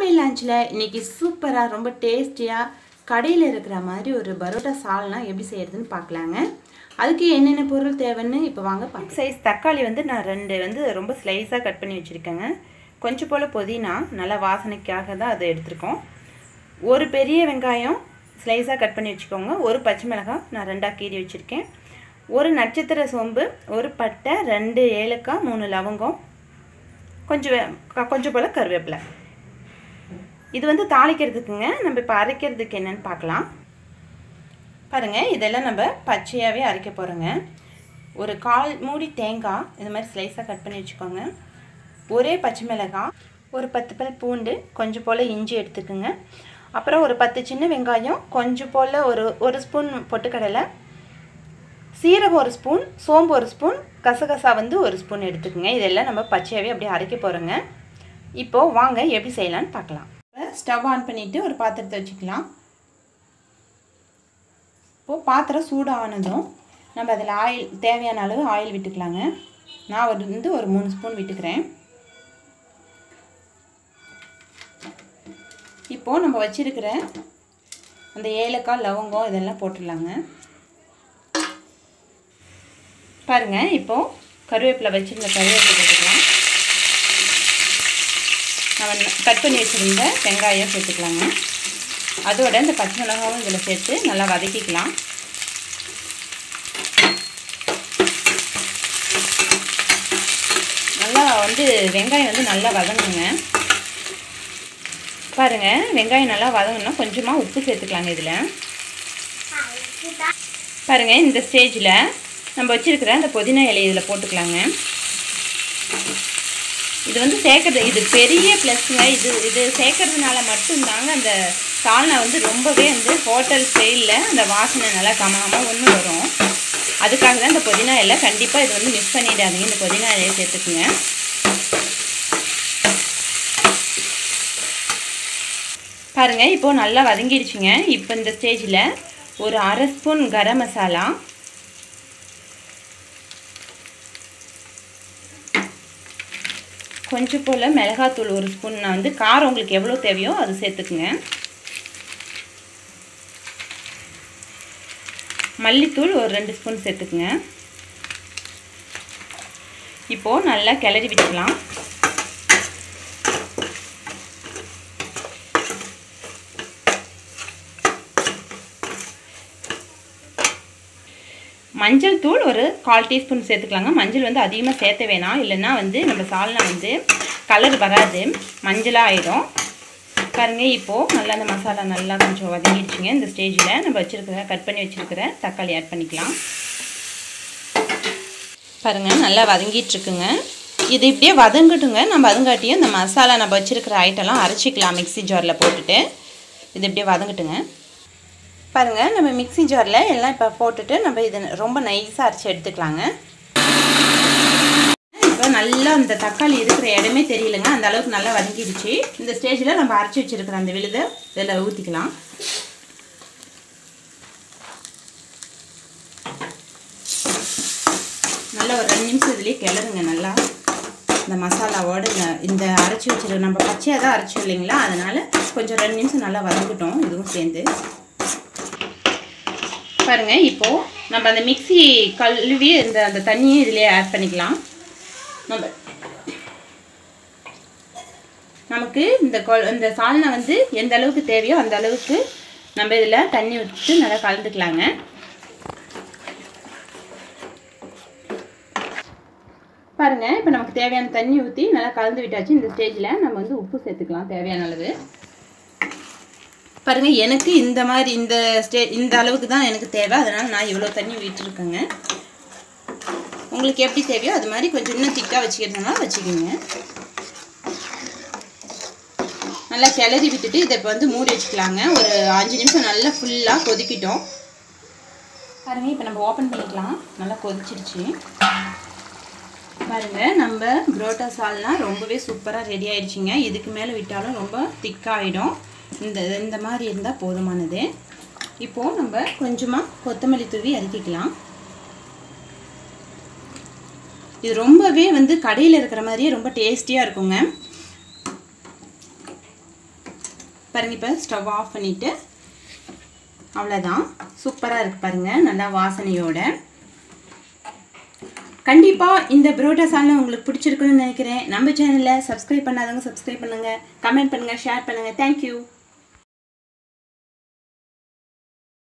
சமையல் லான்ச்சில் இன்னைக்கு சூப்பராக ரொம்ப டேஸ்டியாக கடையில் இருக்கிற மாதிரி ஒரு பரோட்டா சால்னா எப்படி செய்யறதுன்னு பார்க்கலாங்க அதுக்கு என்னென்ன பொருள் தேவைன்னு இப்போ வாங்க பார்க்க சைஸ் தக்காளி வந்து நான் ரெண்டு வந்து ரொம்ப ஸ்லைஸாக கட் பண்ணி வச்சுருக்கேங்க கொஞ்சம் போல் புதினா நல்லா வாசனைக்காக தான் அதை எடுத்திருக்கோம் ஒரு பெரிய வெங்காயம் ஸ்லைஸாக கட் பண்ணி வச்சுக்கோங்க ஒரு பச்சை மிளகாய் நான் ரெண்டாக கீறி வச்சுருக்கேன் ஒரு நட்சத்திர சோம்பு ஒரு பட்டை ரெண்டு ஏலக்காய் மூணு லவங்கம் கொஞ்சம் வே- க- கொஞ்சம் போல் கருவேப்பிலை இது வந்து தாளிக்கிறதுக்குங்க நம்ம இப்போ அரைக்கிறதுக்கு என்னன்னு பார்க்கலாம் பாருங்கள் இதெல்லாம் நம்ம பச்சையாகவே அரைக்க போகிறோங்க ஒரு கால் மூடி தேங்காய் இது மாதிரி ஸ்லைஸாக கட் பண்ணி வச்சுக்கோங்க ஒரே பச்சை மிளகாய் ஒரு பத்து பல் பூண்டு கொஞ்சம் போல் இஞ்சி எடுத்துக்கோங்க அப்புறம் ஒரு பத்து சின்ன வெங்காயம் கொஞ்சம் போல் ஒரு ஒரு ஸ்பூன் பொட்டுக்கடலை சீரகம் ஒரு ஸ்பூன் சோம்பு ஒரு ஸ்பூன் கசகசா வந்து ஒரு ஸ்பூன் எடுத்துக்கோங்க இதெல்லாம் நம்ம பச்சையாகவே அப்படியே அரைக்க போகிறோங்க இப்போது வாங்க எப்படி செய்யலான்னு பார்க்கலாம் ஸ்டவ் ஆன் பண்ணிவிட்டு ஒரு பாத்திரத்தை வச்சுக்கலாம் இப்போது பாத்திரம் சூடானதும் நம்ம அதில் ஆயில் தேவையான அளவு ஆயில் விட்டுக்கலாங்க நான் ஒரு வந்து ஒரு மூணு ஸ்பூன் விட்டுக்கிறேன் இப்போது நம்ம வச்சுருக்கிற அந்த ஏலக்காய் லவங்கம் இதெல்லாம் போட்டுடலாங்க பாருங்க இப்போ கருவேப்பிலை வச்சுருந்த கருவேப்பிலை போட்டுக்கலாம் நம்ம கட் பண்ணி வச்சுருந்த வெங்காயம் சேர்த்துக்கலாங்க அதோட இந்த பச்சை மிளகாவும் இதில் சேர்த்து நல்லா வதக்கிக்கலாம் நல்லா வந்து வெங்காயம் வந்து நல்லா வதங்குங்க பாருங்க வெங்காயம் நல்லா வதங்கணும்னா கொஞ்சமாக உப்பு சேர்த்துக்கலாங்க இதில் பாருங்க இந்த ஸ்டேஜில் நம்ம வச்சிருக்கிற அந்த புதினா இலை இதில் போட்டுக்கலாங்க இது வந்து சேர்க்கறது இது பெரிய ப்ளஸ்ங்க இது இது சேர்க்கறதுனால மட்டும்தாங்க அந்த சால்னா வந்து ரொம்பவே வந்து ஹோட்டல் ஸ்டைலில் அந்த வாசனை நல்லா கமகமாக ஒன்று வரும் அதுக்காக தான் இந்த புதினா இலை கண்டிப்பாக இது வந்து மிஸ் பண்ணிடாதீங்க இந்த புதினா இலையை சேர்த்துக்குங்க பாருங்க இப்போது நல்லா வதங்கிடுச்சுங்க இப்போ இந்த ஸ்டேஜில் ஒரு அரை ஸ்பூன் கரம் மசாலா கொஞ்சம் போல் மிளகாத்தூள் ஒரு ஸ்பூன் நான் வந்து காரம் உங்களுக்கு எவ்வளோ தேவையோ அது சேர்த்துக்குங்க மல்லித்தூள் ஒரு ரெண்டு ஸ்பூன் சேர்த்துக்குங்க இப்போது நல்லா கிளறி விட்டுக்கலாம் மஞ்சள் தூள் ஒரு கால் டீஸ்பூன் சேர்த்துக்கலாங்க மஞ்சள் வந்து அதிகமாக சேர்த்த வேணாம் இல்லைன்னா வந்து நம்ம சால்னா வந்து கலர் வராது மஞ்சளாக ஆகிடும் பாருங்க இப்போது நல்லா அந்த மசாலா நல்லா கொஞ்சம் வதங்கிடுச்சுங்க இந்த ஸ்டேஜில் நம்ம வச்சுருக்கிற கட் பண்ணி வச்சுருக்கிற தக்காளி ஆட் பண்ணிக்கலாம் பாருங்கள் நல்லா வதங்கிட்டுருக்குங்க இது இப்படியே வதங்கட்டுங்க நம்ம வதங்காட்டியும் இந்த மசாலா நம்ம வச்சுருக்கிற ஐட்டம்லாம் அரைச்சிக்கலாம் மிக்ஸி ஜாரில் போட்டுட்டு இது இப்படியே வதங்கட்டுங்க பாருங்கள் நம்ம மிக்ஸி ஜாரில் எல்லாம் இப்போ போட்டுட்டு நம்ம இது ரொம்ப நைஸாக அரைச்சி எடுத்துக்கலாங்க இப்போ நல்லா அந்த தக்காளி இருக்கிற இடமே தெரியலங்க அந்த அளவுக்கு நல்லா வதங்கிடுச்சு இந்த ஸ்டேஜில் நம்ம அரைச்சி வச்சுருக்கிற அந்த விழுதை இதில் ஊற்றிக்கலாம் நல்லா ஒரு ரெண்டு நிமிஷம் இதுலேயே கிளறுங்க நல்லா இந்த மசாலாவோட இந்த இந்த அரைச்சி வச்சிருக்க நம்ம பச்சையாக தான் அரைச்சோம் இல்லைங்களா அதனால் கொஞ்சம் ரெண்டு நிமிஷம் நல்லா வதங்கட்டும் இதுவும் சேர்ந்து பாருங்க இப்போ நம்ம அந்த மிக்ஸி கழுவி இந்த அந்த தண்ணியை இதிலே ஆட் பண்ணிக்கலாம் நம்ம நமக்கு இந்த கொ- இந்த சால்னா வந்து எந்த அளவுக்கு தேவையோ அந்த அளவுக்கு நம்ம இதில் தண்ணி ஊற்றி நல்லா கலந்துக்கலாங்க பாருங்க இப்போ நமக்கு தேவையான தண்ணி ஊற்றி நல்லா கலந்து விட்டாச்சு இந்த ஸ்டேஜில் நம்ம வந்து உப்பு சேர்த்துக்கலாம் தேவையான அளவு பாருங்க எனக்கு இந்த மாதிரி இந்த ஸ்டே இந்த அளவுக்கு தான் எனக்கு தேவை அதனால் நான் இவ்வளோ தண்ணி விட்டுருக்கேங்க உங்களுக்கு எப்படி தேவையோ அது மாதிரி கொஞ்சம் இன்னும் திக்காக வச்சுக்கிறதுனால வச்சுக்கோங்க நல்லா கிளறி விட்டுட்டு இதை இப்போ வந்து மூடி வச்சுக்கலாங்க ஒரு அஞ்சு நிமிஷம் நல்லா ஃபுல்லாக கொதிக்கிட்டோம் பாருங்க இப்போ நம்ம ஓப்பன் பண்ணிக்கலாம் நல்லா கொதிச்சிருச்சு பாருங்க நம்ம புரோட்டா சால்னா ரொம்பவே சூப்பராக ரெடி ஆயிடுச்சுங்க இதுக்கு மேலே விட்டாலும் ரொம்ப திக்காகிடும் இந்த இந்த மாதிரி இருந்தால் போதுமானது இப்போது நம்ம கொஞ்சமாக கொத்தமல்லி தூவி இறக்கிக்கலாம் இது ரொம்பவே வந்து கடையில் இருக்கிற மாதிரியே ரொம்ப டேஸ்டியாக இருக்குங்க பாருங்க இப்போ ஸ்டவ் ஆஃப் பண்ணிவிட்டு அவ்வளோதான் சூப்பராக இருக்குது பாருங்கள் நல்லா வாசனையோட கண்டிப்பாக இந்த புரோட்டா சால்னா உங்களுக்கு பிடிச்சிருக்குன்னு நினைக்கிறேன் நம்ம சேனலை சப்ஸ்கிரைப் பண்ணாதவங்க சப்ஸ்கிரைப் பண்ணுங்கள் கமெண்ட் பண்ணுங்கள் ஷேர் பண்ணுங்கள் தேங்க்யூ